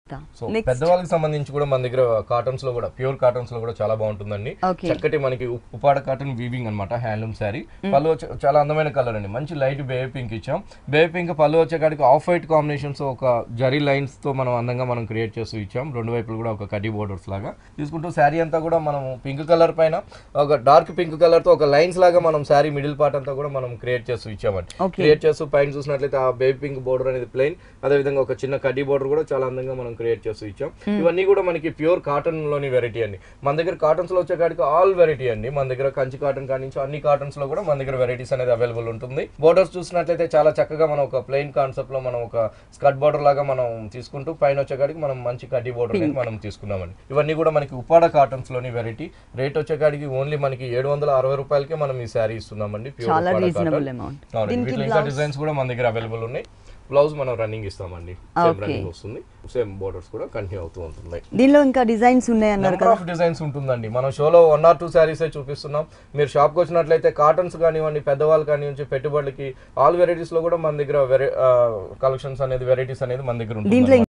So next పెద్దవాళ్ళకి సంబంధించి కూడా మన దగ్గర కాటన్స్ లో కూడా ప్యూర్ కాటన్స్ లో కూడా చాలా బాగుంటుందండి ఓకే చక్కటి మనకి ఉప్- ఉప్పాడ కాటన్ వీవింగ్ అనమాట హ్యాండ్లూమ్ శారీ పళ్ళు వచ్చే చాలా అందమైన కలర్ అండి మంచి లైట్ బే పింక్ ఇచ్చాం బే పింక్ పళ్ళు వచ్చేకాడికి ఆఫ్ వైట్ కాంబినేషన్స్ ఒక జరీ లైన్స్ తో మనం అందంగా మనం క్రియేట్ చేస్తూ ఇచ్చాం రెండు వైపులు కూడా ఒక కడ్డీ బోర్డర్స్ లాగా తీసుకుంటూ శారీ అంతా కూడా మనం పింక్ కలర్ పైన ఒక డార్క్ పింక్ కలర్ తో ఒక లైన్స్ లాగా మనం శారీ మిడిల్ పార్ట్ అంతా కూడా మనం క్రియేట్ చేస్తూ ఇచ్చామండి ఓకే క్రియేట్ చేస్తూ పైన చూసినట్లయితే ఆ బేబీ పింక్ బోర్డర్ అనేది ప్లెయిన్ అదే విధంగా ఒక చిన్న కడ్డీ బోర్డర్ కూడా చాలా అందంగా మనం క్రియేట్ చేస్తూ ఇచ్చాం ఇవన్నీ కూడా మనకి ప్యూర్ కాటన్ లోని వెరైటీ అండి మన దగ్గర కాటన్స్ లో వచ్చేకాడికి ఆల్ వెరైటీ అండి మన దగ్గర కంచి కాటన్ కాడి నుంచి అన్ని కాటన్స్ లో కూడా మన దగ్గర వెరైటీస్ అనేది అవైలబుల్ ఉంటుంది బోర్డర్స్ చూసినట్లయితే చాలా చక్కగా మనం ఒక ప్లెయిన్ కాన్సెప్ట్ లో మనం ఒక స్కర్ట్ బోర్డర్ లాగా మనం తీసుకుంటూ పైన వచ్చేకాడికి మనం మంచి కడ్డీ బోర్డర్ అనేది మనం తీసుకున్నామండి ఇవన్నీ కూడా మనకి ఉప్పాడ కాటన్స్ లోని వెరైటీ రేట్ వచ్చేకాడికి ఓన్లీ మనకి ఏడు వందల అరవై రూపాయలకే మనం ఈ శారీ ఇస్తున్నామండి ప్యూర్ చాలా ఉప్పాడ రీజనబుల్ కాటన్ అమౌంట్ అవునండి దీనికి వీటిలో ఇంకా డిజైన్స్ కూడా మన దగ్గర అవైలబుల్ ఉన్నాయి బ్లౌజ్ మనం రన్నింగ్ ఇస్తామండి సేమ్ Okay. రన్నింగ్ వస్తుంది సేమ్ బోర్డర్స్ కూడా కంటిన్యూ అవుతూ ఉంటుంది దీనిలో ఇంకా డిజైన్స్ ఉన్నాయి అన్నారు నెంబర్ ఆఫ్ డిజైన్స్ ఉంటుందండి మనం షోలో వన్ ఆర్ టూ శారీసే చూపిస్తున్నాం మీరు షాప్కి వచ్చినట్లయితే కాటన్స్ కానివ్వండి పెద్దవాళ్ళు కానివ్వండి పెట్టుబడులకి ఆల్ వెరైటీస్ లో కూడా మన దగ్గర కలెక్షన్స్ అనేది వెరైటీస్ అనేది మన దగ్గర ఉంటుంది దీంట్లో